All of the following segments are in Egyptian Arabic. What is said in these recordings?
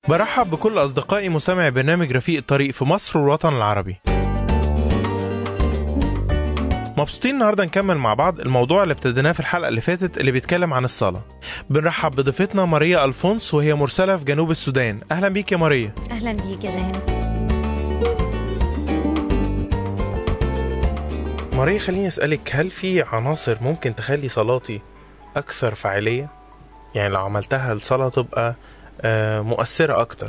برحب بكل أصدقائي مستمعي برنامج رفيق الطريق في مصر والوطن العربي مبسوطين النهارده نكمل مع بعض الموضوع اللي ابتديناه في الحلقه اللي فاتت اللي بيتكلم عن الصلاه. بنرحب بضيفتنا ماريا الفونس وهي مرسله في جنوب السودان، اهلا بيك يا ماريا. اهلا بيك يا جهان ماريا خليني اسالك هل في عناصر ممكن تخلي صلاتي اكثر فاعليه؟ يعني لو عملتها الصلاه تبقى آه، مؤثره اكتر.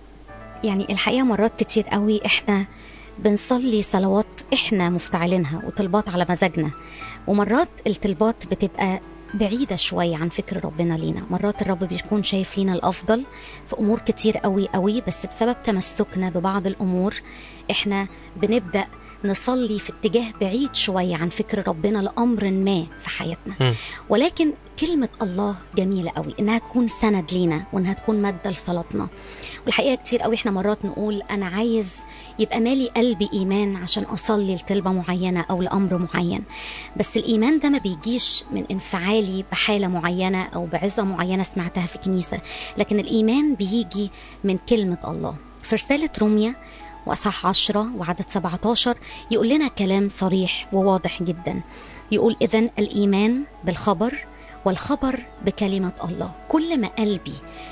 يعني الحقيقه مرات كتير قوي احنا بنصلي صلوات احنا مفتعلينها وطلبات على مزاجنا ومرات الطلبات بتبقى بعيدة شوية عن فكر ربنا لينا مرات الرب بيكون شايف لينا الأفضل في أمور كتير قوي قوي بس بسبب تمسكنا ببعض الأمور إحنا بنبدأ نصلي في اتجاه بعيد شوية عن فكر ربنا لأمر ما في حياتنا مم. ولكن كلمة الله جميلة قوي إنها تكون سند لينا وإنها تكون مادة لصلاتنا والحقيقة كتير قوي إحنا مرات نقول أنا عايز يبقى مالي قلبي إيمان عشان أصلي لطلبة معينة أو لأمر معين بس الإيمان ده ما بيجيش من انفعالي بحالة معينة أو بعظة معينة سمعتها في كنيسة لكن الإيمان بيجي من كلمة الله في رسالة روميا وأصح عشرة وعدد 17 يقول لنا كلام صريح وواضح جدا يقول إذا الإيمان بالخبر والخبر بكلمة الله كل ما قلبي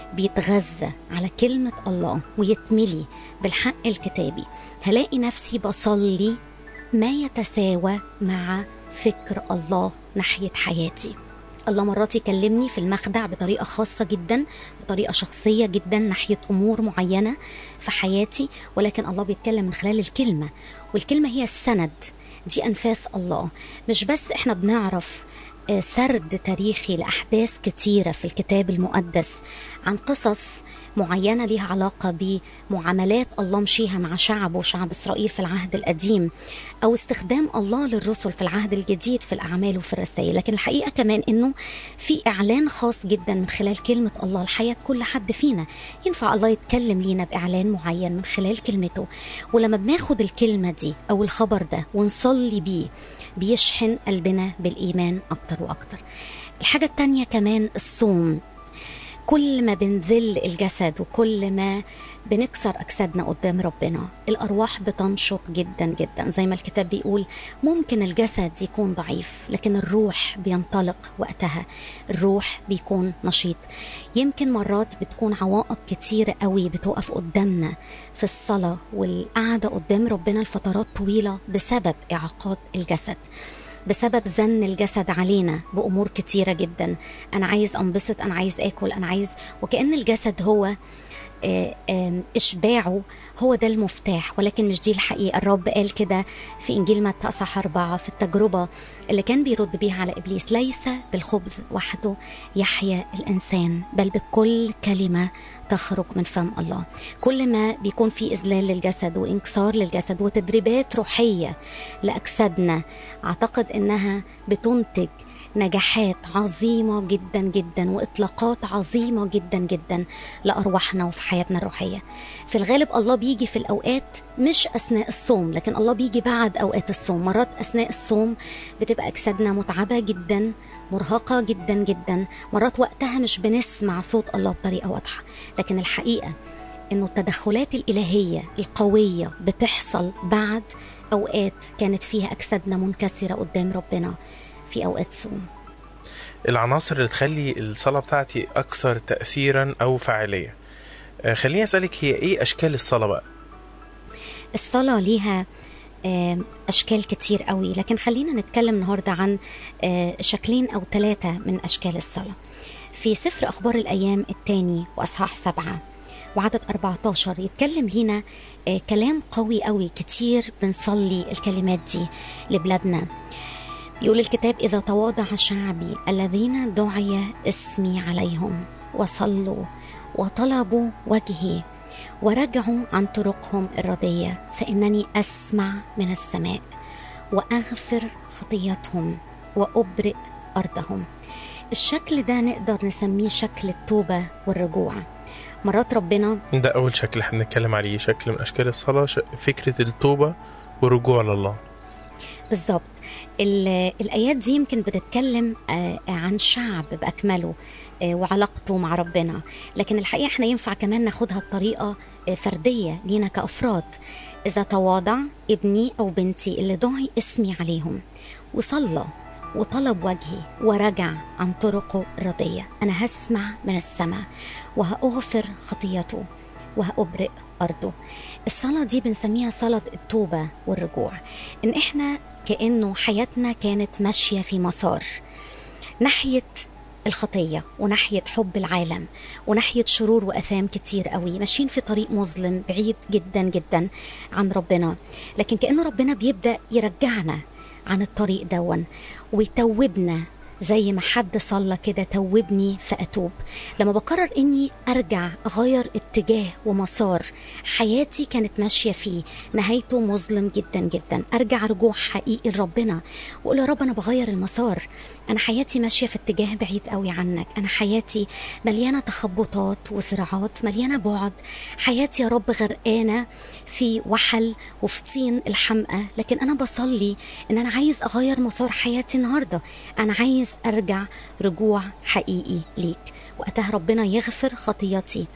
بيتغذى على كلمة الله ويتملي بالحق الكتابي هلاقي نفسي بصلي ما يتساوى مع فكر الله ناحية حياتي الله مرات يكلمني في المخدع بطريقة خاصة جدا بطريقة شخصية جدا ناحية أمور معينة في حياتي ولكن الله بيتكلم من خلال الكلمة والكلمة هي السند دي أنفاس الله مش بس إحنا بنعرف آه، سرد تاريخي لأحداث كتيرة في الكتاب المقدس عن قصص معينة ليها علاقة بمعاملات الله مشيها مع شعبه شعب إسرائيل في العهد القديم أو استخدام الله للرسل في العهد الجديد في الأعمال وفي الرسائل لكن الحقيقة كمان أنه في إعلان خاص جدا من خلال كلمة الله لحياة كل حد فينا ينفع الله يتكلم لينا بإعلان معين من خلال كلمته ولما بناخد الكلمة دي أو الخبر ده ونصلي بيه بيشحن قلبنا بالإيمان أكتر وأكتر الحاجة التانية كمان الصوم كل ما بنذل الجسد وكل ما بنكسر أجسادنا قدام ربنا الأرواح بتنشط جدا جدا زي ما الكتاب بيقول ممكن الجسد يكون ضعيف لكن الروح بينطلق وقتها الروح بيكون نشيط يمكن مرات بتكون عوائق كتيرة قوي بتقف قدامنا في الصلاة والقعدة قدام ربنا لفترات طويلة بسبب إعاقات الجسد بسبب زن الجسد علينا بامور كتيره جدا انا عايز انبسط انا عايز اكل انا عايز وكان الجسد هو آه، آم، اشباعه هو ده المفتاح ولكن مش دي الحقيقه الرب قال كده في انجيل متى اصحاح اربعه في التجربه اللي كان بيرد بيها على ابليس ليس بالخبز وحده يحيا الانسان بل بكل كلمه تخرج من فم الله كل ما بيكون في اذلال للجسد وانكسار للجسد وتدريبات روحيه لاجسادنا اعتقد انها بتنتج نجاحات عظيمة جدا جدا وإطلاقات عظيمة جدا جدا لأرواحنا وفي حياتنا الروحية في الغالب الله بيجي في الأوقات مش أثناء الصوم لكن الله بيجي بعد أوقات الصوم مرات أثناء الصوم بتبقى أجسادنا متعبة جدا مرهقة جدا جدا مرات وقتها مش بنسمع صوت الله بطريقة واضحة لكن الحقيقة انه التدخلات الالهيه القويه بتحصل بعد اوقات كانت فيها اجسادنا منكسره قدام ربنا في اوقات صوم العناصر اللي تخلي الصلاة بتاعتي أكثر تأثيرا أو فاعلية آه، خليني أسألك هي إيه أشكال الصلاة بقى؟ الصلاه ليها آم، اشكال كتير قوي لكن خلينا نتكلم النهارده عن آه، شكلين او ثلاثه من اشكال الصلاه في سفر اخبار الايام الثاني واصحاح سبعه وعدد 14 يتكلم لينا آه، كلام قوي قوي كتير بنصلي الكلمات دي لبلادنا يقول الكتاب إذا تواضع شعبي الذين دعي اسمي عليهم وصلوا وطلبوا وجهي ورجعوا عن طرقهم الردية فإنني أسمع من السماء وأغفر خطيتهم وأبرئ أرضهم الشكل ده نقدر نسميه شكل التوبة والرجوع مرات ربنا ده أول شكل احنا بنتكلم عليه شكل من أشكال الصلاة ش- فكرة التوبة والرجوع لله بالظبط ال- الايات دي يمكن بتتكلم آه، عن شعب باكمله آه، وعلاقته مع ربنا لكن الحقيقه احنا ينفع كمان ناخدها بطريقه آه، فرديه لينا كافراد اذا تواضع ابني او بنتي اللي دعي اسمي عليهم وصلى وطلب وجهي ورجع عن طرقه الرديه انا هسمع من السماء وهاغفر خطيته وهأبرئ أرضه الصلاة دي بنسميها صلاة التوبة والرجوع إن إحنا كأنه حياتنا كانت ماشية في مسار ناحية الخطية وناحية حب العالم وناحية شرور وأثام كتير قوي ماشيين في طريق مظلم بعيد جدا جدا عن ربنا لكن كأن ربنا بيبدأ يرجعنا عن الطريق دون ويتوبنا زي ما حد صلى كده توبني فأتوب لما بقرر إني أرجع أغير اتجاه ومسار حياتي كانت ماشية فيه نهايته مظلم جدا جدا أرجع رجوع حقيقي لربنا وأقول يا رب أنا بغير المسار أنا حياتي ماشية في اتجاه بعيد قوي عنك أنا حياتي مليانة تخبطات وصراعات مليانة بعد حياتي يا رب غرقانة في وحل وفي طين الحمقى لكن أنا بصلي إن أنا عايز أغير مسار حياتي النهاردة أنا عايز أرجع رجوع حقيقي ليك وقتها ربنا يغفر خطيتي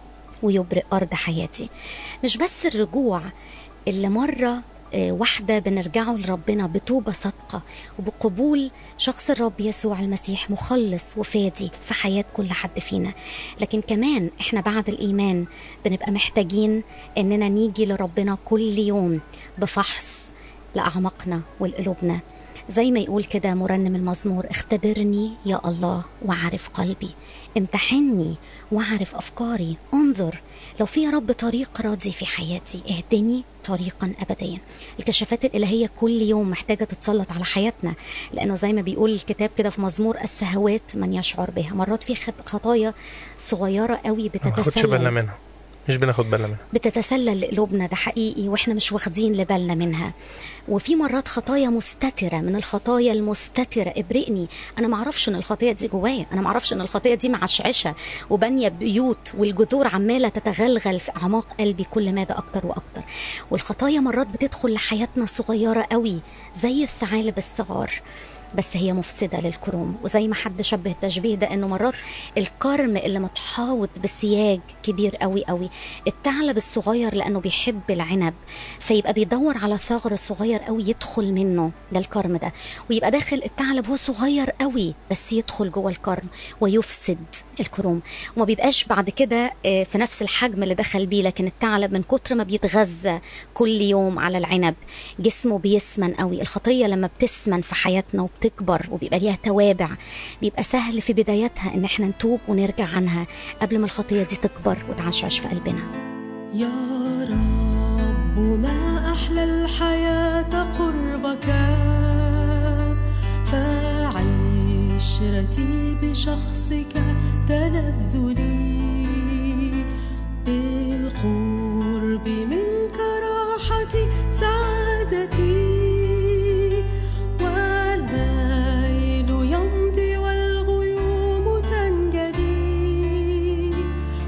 ويبرئ أرض حياتي مش بس الرجوع اللي مرة آه، واحدة بنرجعه لربنا بتوبة صادقة وبقبول شخص الرب يسوع المسيح مخلص وفادي في حياة كل حد فينا لكن كمان احنا بعد الإيمان بنبقى محتاجين اننا نيجي لربنا كل يوم بفحص لأعماقنا ولقلوبنا زي ما يقول كده مرنم المزمور اختبرني يا الله وعرف قلبي امتحني واعرف افكاري انظر لو في يا رب طريق راضي في حياتي اهدني طريقا ابديا الكشافات الالهيه كل يوم محتاجه تتسلط على حياتنا لانه زي ما بيقول الكتاب كده في مزمور السهوات من يشعر بها مرات في خط- خطايا صغيره قوي ما ناخدش بالنا بتتسلل منها مش بناخد بالنا منها بتتسلل لقلوبنا ده حقيقي واحنا مش واخدين لبالنا منها وفي مرات خطايا مستترة من الخطايا المستترة ابرئني انا معرفش ان الخطية دي جوايا انا معرفش ان الخطية دي معشعشة وبانية بيوت والجذور عمالة تتغلغل في اعماق قلبي كل مدى اكتر واكتر والخطايا مرات بتدخل لحياتنا صغيرة قوي زي الثعالب الصغار بس هي مفسدة للكروم وزي ما حد شبه التشبيه ده انه مرات الكرم اللي متحاوط بسياج كبير قوي قوي الثعلب الصغير لانه بيحب العنب فيبقى بيدور على ثغر صغير قوي يدخل منه ده الكرم ده ويبقى داخل الثعلب هو صغير قوي بس يدخل جوه الكرم ويفسد الكروم وما بيبقاش بعد كده آه، في نفس الحجم اللي دخل بيه لكن الثعلب من كتر ما بيتغذى كل يوم على العنب جسمه بيسمن قوي الخطيه لما بتسمن في حياتنا وبتكبر وبيبقى ليها توابع بيبقى سهل في بدايتها ان احنا نتوب ونرجع عنها قبل ما الخطيه دي تكبر وتعشعش في قلبنا يا رب ما أحلى الحياة قربك فعشرتي بشخصك تلذ لي بالقرب منك راحتي سعادتي والليل يمضي والغيوم تنجلي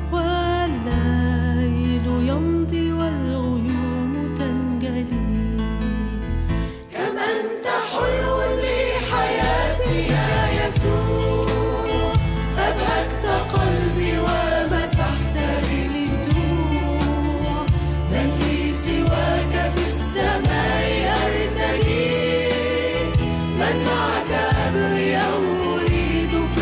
والليل يمضي والغيوم تنجلي كم أنت حلو لحياتي يا يسوع أبهجت قلبي ومسحت لي الدموع من لي سواك في السماء أرتجي من معك أبغي أو أريد في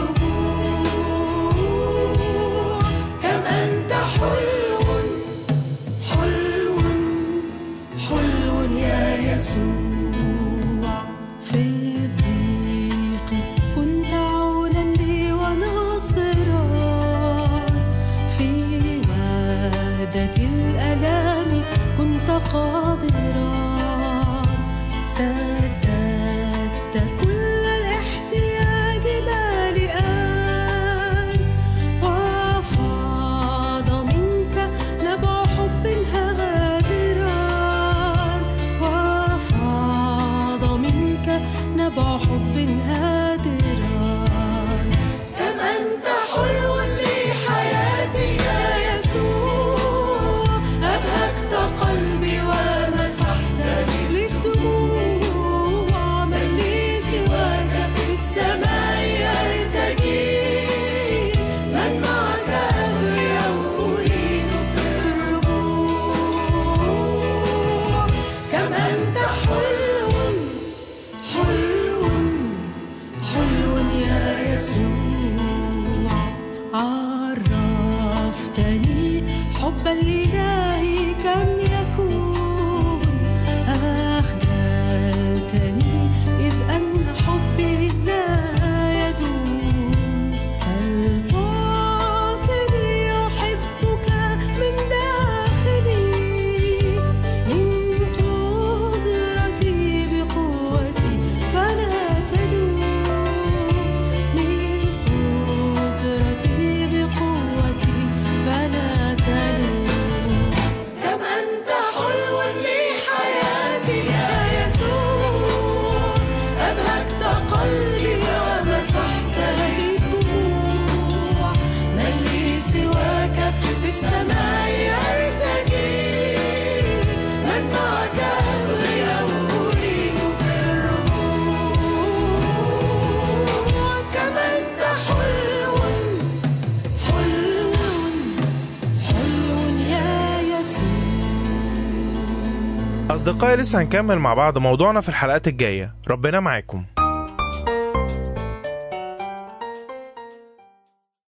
الرجوع كم أنت حلو حلو حلو يا يسوع في الضيق كنت عونا لي وناصرا في وهدة الألام كنت قادرا سددت كل الاحتياج مالئا وفاض منك نبع حب هادرا وفاض منك نبع حب هادرا كم أنت حلو لحياتي يا يسوع أبهجت قلبي فالإلهي كم يكون أخجلتني إذ أن حبي لا يدوم فلتعطني أحبك من داخلي من قدرتي بقوتي فلا تلوم من قدرتي بقوتي فلا تلوم كم أنت حلو لحياتي يا يسوع أبهجت قلبي ومسحت لي الدموع من لي سواك في السماء يرتجي من معك أبغي أو أريد في الربوع كم أنت حلو حلو حلو يا يسوع أصدقائي لسه هنكمل مع بعض موضوعنا في الحلقات الجاية ربنا معاكم